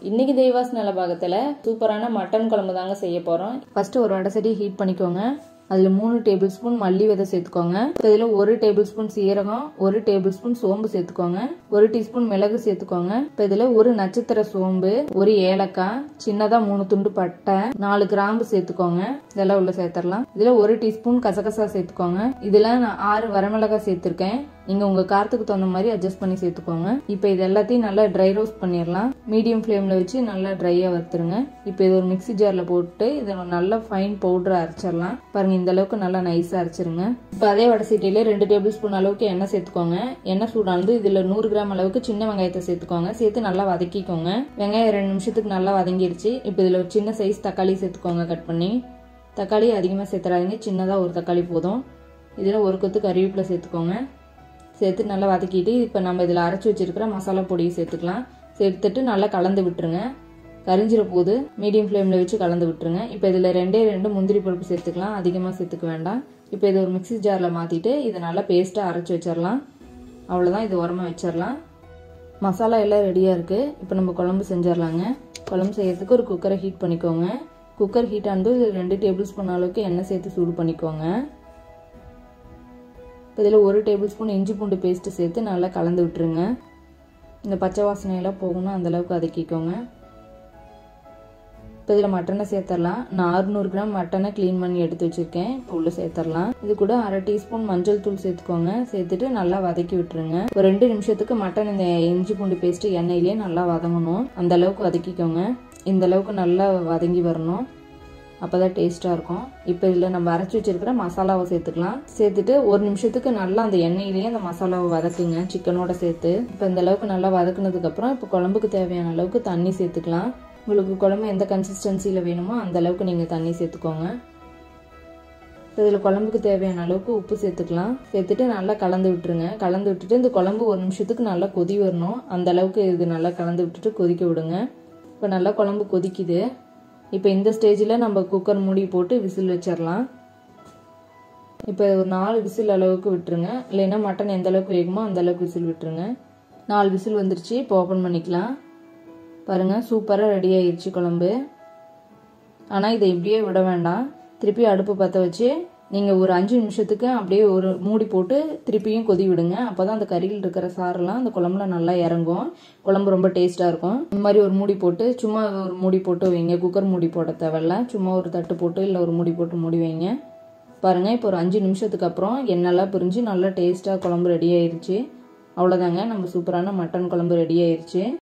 இன்னைக்கு தெய்வாஸ் நிலபாகத்தில் சூப்பரான மட்டன் குழம்பு தாங்க செய்ய போகிறோம் ஃபர்ஸ்ட் ஒரு வடை சட்டி ஹீட் பண்ணிக்கோங்க அதில் மூணு டேபிள் ஸ்பூன் மல்லி விதை சேர்த்துக்கோங்க இதில் ஒரு டேபிள் ஸ்பூன் சீரகம் ஒரு டேபிள் ஸ்பூன் சோம்பு சேர்த்துக்கோங்க ஒரு டீஸ்பூன் மிளகு சேர்த்துக்கோங்க இப்போ இதில் ஒரு நட்சத்திர சோம்பு ஒரு ஏலக்காய் சின்னதாக மூணு துண்டு பட்டை நாலு கிராம்பு சேர்த்துக்கோங்க இதெல்லாம் உள்ள சேர்த்துடலாம் இதில் ஒரு டீஸ்பூன் கசகசா சேர்த்துக்கோங்க இதில் நான் ஆறு வரமிளகாய் சேர்த்துருக்கேன் நீங்கள் உங்கள் காரத்துக்கு தகுந்த மாதிரி அட்ஜஸ்ட் பண்ணி சேர்த்துக்கோங்க இப்போ இது எல்லாத்தையும் நல்லா ட்ரை ரோஸ்ட் பண்ணிடலாம் மீடியம் ஃப்ளேமில் வச்சு நல்லா ட்ரையாக வறுத்துருங்க இப்போ இது ஒரு மிக்ஸி ஜாரில் போட்டு இதை நல்லா ஃபைன் பவுடரை அரைச்சிடலாம் பாருங்கள் இந்த அளவுக்கு நல்லா நைஸாக அரைச்சிருங்க இப்போ அதே வடை சீட்டியில் ரெண்டு டேபிள் ஸ்பூன் அளவுக்கு எண்ணெய் சேர்த்துக்கோங்க எண்ணெய் சூடானது இதில் நூறு கிராம் அளவுக்கு சின்ன வெங்காயத்தை சேர்த்துக்கோங்க சேர்த்து நல்லா வதக்கிக்கோங்க வெங்காயம் ரெண்டு நிமிஷத்துக்கு நல்லா வதங்கிருச்சு இப்போ இதில் ஒரு சின்ன சைஸ் தக்காளி சேர்த்துக்கோங்க கட் பண்ணி தக்காளி அதிகமாக சேர்த்துறாதீங்க சின்னதாக ஒரு தக்காளி போதும் இதில் ஒரு கொத்து கறிவேப்பிலை சேர்த்துக்கோங்க சேர்த்து நல்லா வதக்கிட்டு இப்போ நம்ம இதில் அரைச்சி வச்சிருக்கிற மசாலா பொடியை சேர்த்துக்கலாம் சேர்த்துட்டு நல்லா கலந்து விட்டுருங்க கரிஞ்சிர போது மீடியம் ஃப்ளேமில் வச்சு கலந்து விட்டுருங்க இப்போ இதில் ரெண்டே ரெண்டு முந்திரி பருப்பு சேர்த்துக்கலாம் அதிகமாக சேர்த்துக்க வேண்டாம் இப்போ இதை ஒரு மிக்ஸி ஜாரில் மாற்றிட்டு இதை நல்லா பேஸ்ட்டாக அரைச்சி வச்சிடலாம் அவ்வளோதான் இது உரமாக வச்சிடலாம் மசாலா எல்லாம் ரெடியாக இருக்குது இப்போ நம்ம குழம்பு செஞ்சிடலாங்க குழம்பு செய்யறதுக்கு ஒரு குக்கரை ஹீட் பண்ணிக்கோங்க குக்கர் ஹீட் ஆனது ரெண்டு டேபிள் ஸ்பூன் அளவுக்கு எண்ணெய் சேர்த்து சூடு பண்ணிக்கோங்க இப்போ இதில் ஒரு டேபிள் ஸ்பூன் இஞ்சி பூண்டு பேஸ்ட்டு சேர்த்து நல்லா கலந்து விட்டுருங்க இந்த பச்சை வாசனையெல்லாம் போகணும் அந்தளவுக்கு வதக்கிக்கோங்க இப்போ இதில் மட்டனை சேர்த்துடலாம் நான் அறுநூறு கிராம் மட்டனை க்ளீன் பண்ணி எடுத்து வச்சுருக்கேன் இப்போ உள்ள சேர்த்துடலாம் இது கூட அரை டீஸ்பூன் மஞ்சள் தூள் சேர்த்துக்கோங்க சேர்த்துட்டு நல்லா வதக்கி விட்டுருங்க ஒரு ரெண்டு நிமிஷத்துக்கு மட்டன் இந்த இஞ்சி பூண்டு பேஸ்ட்டு எண்ணெயிலே நல்லா வதங்கணும் அந்த அளவுக்கு வதக்கிக்கோங்க இந்த அளவுக்கு நல்லா வதங்கி வரணும் அப்போ தான் டேஸ்ட்டாக இருக்கும் இப்போ இதில் நம்ம அரைச்சி வச்சிருக்கிற மசாலாவை சேர்த்துக்கலாம் சேர்த்துட்டு ஒரு நிமிஷத்துக்கு நல்லா அந்த எண்ணெயிலேயே அந்த மசாலாவை வதக்குங்க சிக்கனோட சேர்த்து இப்போ இந்த அளவுக்கு நல்லா வதக்குனதுக்கப்புறம் இப்போ குழம்புக்கு தேவையான அளவுக்கு தண்ணி சேர்த்துக்கலாம் உங்களுக்கு குழம்பு எந்த கன்சிஸ்டன்சியில் வேணுமோ அந்த அளவுக்கு நீங்கள் தண்ணி சேர்த்துக்கோங்க இப்போ இதில் குழம்புக்கு தேவையான அளவுக்கு உப்பு சேர்த்துக்கலாம் சேர்த்துட்டு நல்லா கலந்து விட்டுருங்க கலந்து விட்டுட்டு இந்த குழம்பு ஒரு நிமிஷத்துக்கு நல்லா கொதி வரணும் அந்த அளவுக்கு இது நல்லா கலந்து விட்டுட்டு கொதிக்க விடுங்க இப்போ நல்லா குழம்பு கொதிக்குது இப்போ இந்த ஸ்டேஜில் நம்ம குக்கர் மூடி போட்டு விசில் வச்சிடலாம் இப்போ ஒரு நாலு விசில் அளவுக்கு விட்டுருங்க இல்லைன்னா மட்டன் எந்த அளவுக்கு வேகுமோ அந்த அளவுக்கு விசில் விட்டுருங்க நாலு விசில் வந்துருச்சு இப்போ ஓப்பன் பண்ணிக்கலாம் பாருங்கள் சூப்பராக ரெடி ஆயிடுச்சு குழம்பு ஆனால் இதை இப்படியே விட வேண்டாம் திருப்பி அடுப்பு பற்ற வச்சு நீங்கள் ஒரு அஞ்சு நிமிஷத்துக்கு அப்படியே ஒரு மூடி போட்டு திருப்பியும் கொதி விடுங்க அப்போ தான் அந்த கறியில் இருக்கிற சாரெல்லாம் அந்த குழம்புல நல்லா இறங்கும் குழம்பு ரொம்ப டேஸ்ட்டாக இருக்கும் இந்த மாதிரி ஒரு மூடி போட்டு சும்மா ஒரு மூடி போட்டு வைங்க குக்கர் மூடி போட தேவையில்ல சும்மா ஒரு தட்டு போட்டு இல்லை ஒரு மூடி போட்டு மூடி வைங்க பாருங்கள் இப்போ ஒரு அஞ்சு நிமிஷத்துக்கு அப்புறம் எண்ணெய்லாம் பிரிஞ்சு நல்லா டேஸ்ட்டாக குழம்பு ரெடி ஆயிடுச்சு அவ்வளோதாங்க நம்ம சூப்பரான மட்டன் குழம்பு ரெடி ஆயிடுச்சு